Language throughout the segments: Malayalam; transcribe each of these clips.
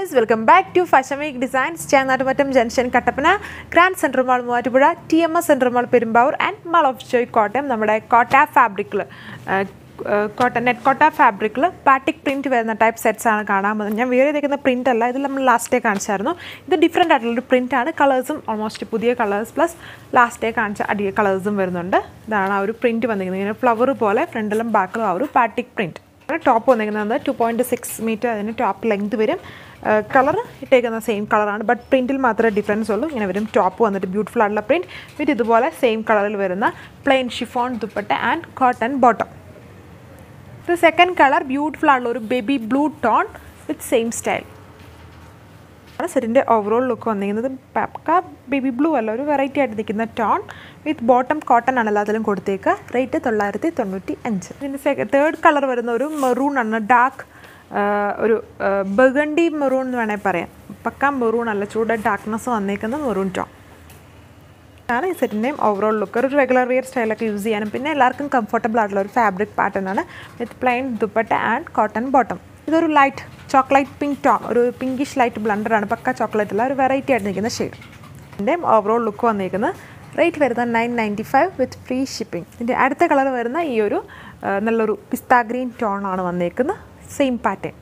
guys welcome back to fashion week designs Chengattumattam junction Kattappana grand central mall Muvattupuzha T M S central mall Perumbavoor and mall of Joy Kottayam നമ്മുടെ കോട്ട ഫാബ്രിക്കിൽ കോട്ട നെറ്റ് കോട്ട ഫാബ്രിക്കിൽ പാറ്റിക് പ്രിൻറ്റ് വരുന്ന ടൈപ്പ് സെറ്റ്സ് ആണ് കാണാൻ പോകുന്നത് ഞാൻ വേറെ ചെയ്തേക്കുന്ന പ്രിൻ്റ് അല്ല ഇത് നമ്മൾ ലാസ്റ്റ് ഡേ കാണിച്ചായിരുന്നു ഇത് ഡിഫറെൻ്റ് ആയിട്ടുള്ളൊരു പ്രിൻ്റ് ആണ് കളേഴ്സും ഓൾമോസ്റ്റ് പുതിയ കളേഴ്സ് പ്ലസ് ലാസ്റ്റ് ഡേ കാണിച്ച അടിയ കളേഴ്സും വരുന്നുണ്ട് ഇതാണ് ആ ഒരു പ്രിൻറ്റ് വന്നിരിക്കുന്നത് ഇങ്ങനെ ഫ്ലവർ പോലെ ഫ്രണ്ടിലും ബാക്കിലും ആ ഒരു പാറ്റിക് പ്രിൻറ്റ് ടോപ്പ് വന്നിരിക്കുന്നത് ടു പോയിൻറ്റ് സിക്സ് മീറ്റർ അതിന് ടോപ്പ് ലെങ്ത് വരും കളർ ഇട്ടേക്കുന്ന സെയിം കളറാണ് ബട്ട് പ്രിൻറ്റിൽ മാത്രമേ ഡിഫറൻസ് ഉള്ളൂ ഇങ്ങനെ വരും ടോപ്പ് വന്നിട്ട് ബ്യൂട്ടിഫുൾ ആയിട്ടുള്ള പ്രിൻറ്റ് വിത്ത് ഇതുപോലെ സെയിം കളറിൽ വരുന്ന plain chiffon dupatta and cotton bottom ഇത് സെക്കൻഡ് കളർ ബ്യൂട്ടിഫുൾ ആയിട്ടുള്ള ഒരു baby blue tone with same style ആണ് സെറ്റിൻ്റെ ഓവറോൾ ലുക്ക് വന്നിരിക്കുന്നത് പക്ക ബേബി ബ്ലൂ അല്ല ഒരു വെറൈറ്റി ആയിട്ട് നിൽക്കുന്ന ടോൺ വിത്ത് ബോട്ടം കോട്ടൺ ആണ് എല്ലാത്തിലും കൊടുത്തേക്ക് റേറ്റ് തൊള്ളായിരത്തി തൊണ്ണൂറ്റി അഞ്ച് ഇതിൻ്റെ സെക്ക തേർഡ് കളർ വരുന്ന ഒരു മെറൂൺ ആണ് ഡാർക്ക് ഒരു ബഗണ്ടി മെറൂൺ എന്ന് വേണമെങ്കിൽ പറയാം പക്ക മെറൂൺ അല്ല ചൂട് ഡാർക്ക്നെസ് വന്നേക്കുന്ന മെറൂൺ ടോൺ ആണ് ഈ സെറ്റിൻ്റെയും ഓവറോൾ ലുക്ക് ഒരു റെഗുലർ വിയർ സ്റ്റൈലൊക്കെ യൂസ് ചെയ്യാനും പിന്നെ എല്ലാവർക്കും കംഫർട്ടബിൾ ആയിട്ടുള്ള ഒരു ഫാബ്രിക് പാറ്റേൺ ആണ് with plain dupatta and cotton bottom ഇതൊരു ലൈറ്റ് ചോക്ലേറ്റ് പിങ്ക് ടോൺ ഒരു പിങ്കിഷ് ലൈറ്റ് ബ്ലണ്ടറാണ് പക്ക ചോക്ലേറ്റ് അല്ല ഒരു വെറൈറ്റി ആയിട്ട് നിൽക്കുന്ന ഷെയ്ഡ് ഇതിൻ്റെയും ഓവറോൾ ലുക്ക് വന്നിരിക്കുന്നത് റേറ്റ് വരുന്നത് nine ninety five with free shipping ഇതിൻ്റെ അടുത്ത കളർ വരുന്ന ഈ ഒരു നല്ലൊരു പിസ്ത ഗ്രീൻ ടോൺ ആണ് വന്നേക്കുന്നത് സെയിം പാറ്റേൺ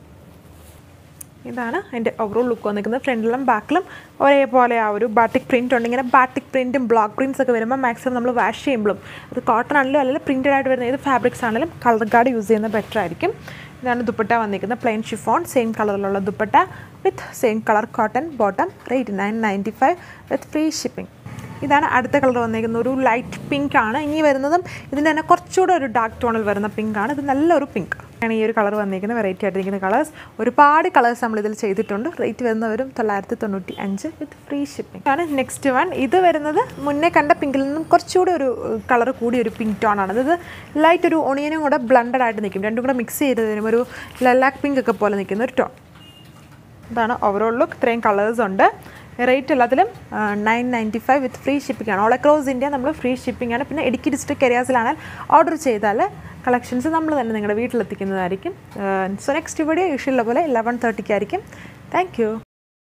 ഇതാണ് അതിൻ്റെ ഓവറോൾ ലുക്ക് വന്നിരിക്കുന്നത് ഫ്രണ്ടിലും ബാക്കിലും ഒരേപോലെ ആ ഒരു ബാട്ടിക് പ്രിൻ്റ് ഉണ്ട് ഇങ്ങനെ ബാട്ടിക് പ്രിൻറ്റും ബ്ലോക്ക് പ്രിൻറ്റ്സ് ഒക്കെ വരുമ്പോൾ മാക്സിമം നമ്മൾ വാഷ് ചെയ്യുമ്പോഴും അത് കോട്ടൺ ആണെങ്കിലും അല്ലെങ്കിൽ പ്രിൻറ്റഡ് ആയിട്ട് വരുന്ന ഏത് ഫാബ്രിക്സ് ആണെങ്കിലും കളർ ഗാർഡ് യൂസ് ചെയ്യുന്നത് ബെറ്റർ ആയിരിക്കും ഇതാണ് ദുപ്പട്ട വന്നിരിക്കുന്നത് പ്ലെയിൻ ഷിഫോൺ സെയിം കളറിലുള്ള dupatta with same colour cotton bottom rate nine ninety five with free shipping ഇതാണ് അടുത്ത കളർ വന്നിരിക്കുന്നത് ഒരു ലൈറ്റ് പിങ്ക് ആണ് ഇനി വരുന്നതും ഇതിൻ്റെ തന്നെ കുറച്ചുകൂടെ ഒരു ഡാർക്ക് ടോണിൽ വരുന്ന പിങ്ക് ആണ് ഇത് നല്ലൊരു പിങ്ക് ആണ് ഈ ഒരു കളർ വന്നിരിക്കുന്നത് വെറൈറ്റി ആയിട്ടിരിക്കുന്ന കളേഴ്സ് ഒരുപാട് കളേഴ്സ് നമ്മൾ ഇതിൽ ചെയ്തിട്ടുണ്ട് റേറ്റ് വരുന്നവരും തൊള്ളായിരത്തി തൊണ്ണൂറ്റി അഞ്ച് വിത്ത് ഫ്രീ ഷിപ്പിംഗ് ആണ് നെക്സ്റ്റ് വൺ ഇത് വരുന്നത് മുന്നേ കണ്ട പിങ്കിൽ നിന്നും കുറച്ചുകൂടി ഒരു കളർ കൂടി ഒരു പിങ്ക് ടോൺ ആണ് ഇത് ലൈറ്റ് ഒരു ഒണിയനും കൂടെ ബ്ലണ്ടഡ് ആയിട്ട് നിൽക്കും രണ്ടും കൂടെ മിക്സ് ചെയ്ത് തരും ഒരു ലലാക്ക് പിങ്ക് ഒക്കെ പോലെ നിൽക്കുന്ന ഒരു ടോൺ ഇതാണ് ഓവറോൾ ലുക്ക് ഇത്രയും കളേഴ്സ് ഉണ്ട് റേറ്റ് എല്ലാത്തിലും nine ninety five with free shipping ആണ് ഓൾ അക്രോസ് ഇന്ത്യ നമ്മൾ ഫ്രീ ഷിപ്പിംഗ് ആണ് പിന്നെ ഇടുക്കി ഡിസ്ട്രിക്ട് ഏരിയാസിലാണ് ഓർഡർ ചെയ്താൽ കളക്ഷൻസ് നമ്മൾ തന്നെ നിങ്ങളുടെ വീട്ടിലെത്തിക്കുന്നതായിരിക്കും സോ നെക്സ്റ്റ് വീഡിയോ യൂഷ്വലുള്ള പോലെ ഇലവൻ തേർട്ടിക്കായിരിക്കും താങ്ക് യു